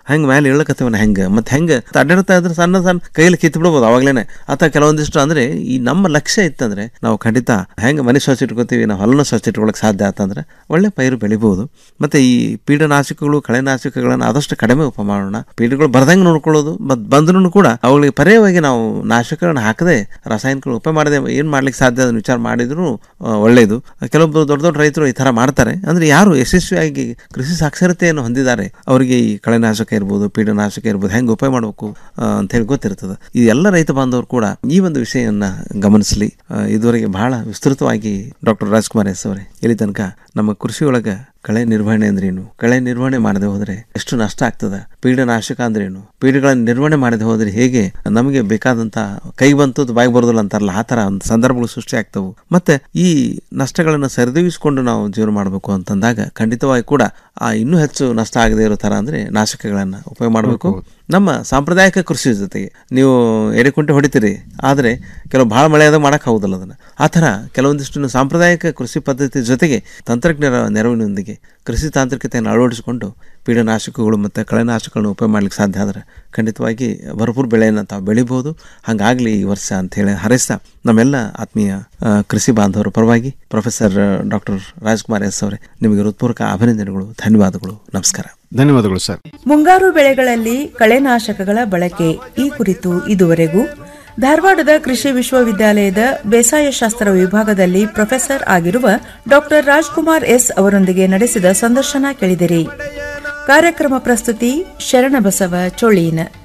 ಹೆಂಗ್ ಮೇಲೆ ಇಳಕತ್ತವನ ಹೆಂಗ ಮತ್ತೆ ಹೆಂಗ ಅಡ್ಡಾಡ್ತಾ ಇದ್ರೆ ಸಣ್ಣ ಸಣ್ಣ ಕೈಯಲ್ಲಿ ಕಿತ್ತು ಬಿಡ್ಬೋದು ಅವಾಗ್ಲೇನೆ ಅಥವಾ ಕೆಲವೊಂದಿಷ್ಟು ಅಂದ್ರೆ ಈ ನಮ್ಮ ಲಕ್ಷ್ಯ ಇತ್ತಂದ್ರೆ ನಾವು ಖಂಡಿತ ಹೆಂಗ್ ಮನೆ ಸ್ವಚ್ಛ ಇಟ್ಕೋತೀವಿ ನಾವು ಹೊಲನ ಸ್ವಚ್ಛ ಇಟ್ಕೊಳಕ್ ಸಾಧ್ಯ ಆತಂದ್ರೆ ಒಳ್ಳೆ ಪೈರು ಬೆಳಿಬಹುದು ಮತ್ತೆ ಈ ಪೀಡನಾಶಕಗಳು ಕಳೆನಾಶಕಗಳನ್ನ ಆದಷ್ಟು ಕಡಿಮೆ ಉಪ ಮಾಡೋಣ ಪೀಡೆಗಳು ಬರ್ದಂಗೆ ನೋಡ್ಕೊಳ್ಳೋದು ಮತ್ ಬಂದ್ರೂ ಕೂಡ ಅವುಗಳಿಗೆ ಪರ್ಯಾಯವಾಗಿ ನಾವು ನಾಶಕಗಳನ್ನ ಹಾಕದೆ ರಾಸಾಯನಿಕಗಳು ಉಪ ಮಾಡದೆ ಏನ್ ಮಾಡ್ಲಿಕ್ಕೆ ಸಾಧ್ಯ ಅದನ್ನ ವಿಚಾರ ಮಾಡಿದ್ರು ಆ, ಒಳ್ಳೇದು ಕೆಲವೊಬ್ಬರು ದೊಡ್ಡ ದೊಡ್ಡ ರೈತರು ಈ ತರ ಮಾಡ್ತಾರೆ ಅಂದ್ರೆ ಯಾರು ಯಶಸ್ವಿಯಾಗಿ ಕೃಷಿ ಸಾಕ್ಷರತೆಯನ್ನು ಹೊಂದಿದ್ದಾರೆ ಅವರಿಗೆ ಈ ಕಳೆನಾಶಕ ಇರ್ಬೋದು ಪೀಡನಾಶಕ ಇರ್ಬೋದು ಹೆಂಗೆ ಉಪಯೋಗ ಮಾಡಬೇಕು ಅಂತ ಹೇಳಿ ಗೊತ್ತಿರ್ತದೆ ಈ ಎಲ್ಲ ರೈತ ಬಾಂಧವರು ಕೂಡ ಈ ಒಂದು ವಿಷಯವನ್ನ ಗಮನಿಸಲಿ ಆ, ಇದುವರೆಗೆ ಬಹಳ ವಿಸ್ತೃತವಾಗಿ ಡಾಕ್ಟರ್ ರಾಜ್ಕುಮಾರ್ ಎಸ್ ಅವರೇ ಇಲ್ಲಿ ತನಕ ನಮ್ಮ ಕೃಷಿ ಒಳಗ ಕಳೆ ನಿರ್ವಹಣೆ ಅಂದ್ರೇನು ಕಳೆ ನಿರ್ವಹಣೆ ಮಾಡದೆ ಹೋದ್ರೆ ಎಷ್ಟು ನಷ್ಟ ಆಗ್ತದ ಪೀಡನಾಶಕ ಅಂದ್ರೇನು ಪೀಡೆಗಳನ್ನ ನಿರ್ವಹಣೆ ಮಾಡದೆ ಹೋದ್ರೆ ಹೇಗೆ ನಮಗೆ ಬೇಕಾದಂತ ಕೈ ಬಂತದ್ದು ಬಾಯಿ ಬರೋದಿಲ್ಲ ಅಂತಾರಲ್ಲ ಆ ತರ ಒಂದು ಸಂದರ್ಭಗಳು ಸೃಷ್ಟಿ ಆಗ್ತವು ಮತ್ತೆ ಈ ನಷ್ಟಗಳನ್ನ ಸರಿದೂಗಿಸಿಕೊಂಡು ನಾವು ಜೀವನ ಮಾಡಬೇಕು ಅಂತಂದಾಗ ಖಂಡಿತವಾಗಿ ಕೂಡ ಆ ಇನ್ನೂ ಹೆಚ್ಚು ನಷ್ಟ ಆಗದೆ ಇರೋ ತರ ಅಂದ್ರೆ ನಾಶಕಗಳನ್ನ ಉಪಯೋಗ ಮಾಡಬೇಕು ನಮ್ಮ ಸಾಂಪ್ರದಾಯಿಕ ಕೃಷಿ ಜೊತೆಗೆ ನೀವು ಎಡೆಕುಂಟೆ ಹೊಡಿತೀರಿ ಆದರೆ ಕೆಲವು ಭಾಳ ಮಳೆ ಆದಾಗ ಮಾಡಕ್ ಆಗುದಿಲ್ಲ ಅದನ್ನ ಆ ಥರ ಕೆಲವೊಂದಿಷ್ಟು ಸಾಂಪ್ರದಾಯಿಕ ಕೃಷಿ ಪದ್ಧತಿ ಜೊತೆಗೆ ತಂತ್ರಜ್ಞರ ನೆರವಿನೊಂದಿಗೆ ಕೃಷಿ ತಾಂತ್ರಿಕತೆಯನ್ನು ಅಳವಡಿಸಿಕೊಂಡು ಪೀಡನಾಶಕಗಳು ಮತ್ತು ಕಳೆನಾಶಕಗಳನ್ನು ಉಪಯೋಗ ಮಾಡ್ಲಿಕ್ಕೆ ಸಾಧ್ಯ ಆದ್ರೆ ಖಂಡಿತವಾಗಿ ಭರಪೂರ ಬೆಳೆಯನ್ನು ತಾವು ಬೆಳಿಬೋದು ಹಾಗಾಗಲಿ ಈ ವರ್ಷ ಅಂತ ಹೇಳಿ ಹಾರೈಸ್ತಾ ನಮ್ಮೆಲ್ಲ ಆತ್ಮೀಯ ಆ, ಕೃಷಿ ಬಾಂಧವರ ಪರವಾಗಿ ಪ್ರೊಫೆಸರ್ ಡಾಕ್ಟರ್ ರಾಜ್ಕುಮಾರ್ ಎಸ್ ಅವರೇ ನಿಮಗೆ ಹೃತ್ಪೂರ್ವಕ ಅಭಿನಂದನೆಗಳು ಧನ್ಯವಾದಗಳು ನಮಸ್ಕಾರ ಧನ್ಯವಾದಗಳು ಸರ್ ಮುಂಗಾರು ಬೆಳೆಗಳಲ್ಲಿ ಕಳೆನಾಶಕಗಳ ಬಳಕೆ ಈ ಕುರಿತು ಇದುವರೆಗೂ ಧಾರವಾಡದ ಕೃಷಿ ವಿಶ್ವವಿದ್ಯಾಲಯದ ಬೇಸಾಯ ಶಾಸ್ತ್ರ ವಿಭಾಗದಲ್ಲಿ ಪ್ರೊಫೆಸರ್ ಆಗಿರುವ ಡಾಕ್ಟರ್ ರಾಜ್ಕುಮಾರ್ ಎಸ್ ಅವರೊಂದಿಗೆ ನಡೆಸಿದ ಸಂದರ್ಶನ ಕೇಳಿದಿರಿ ಕಾರ್ಯಕ್ರಮ ಪ್ರಸ್ತುತಿ ಶರಣಬಸವ ಚೋಳೀನ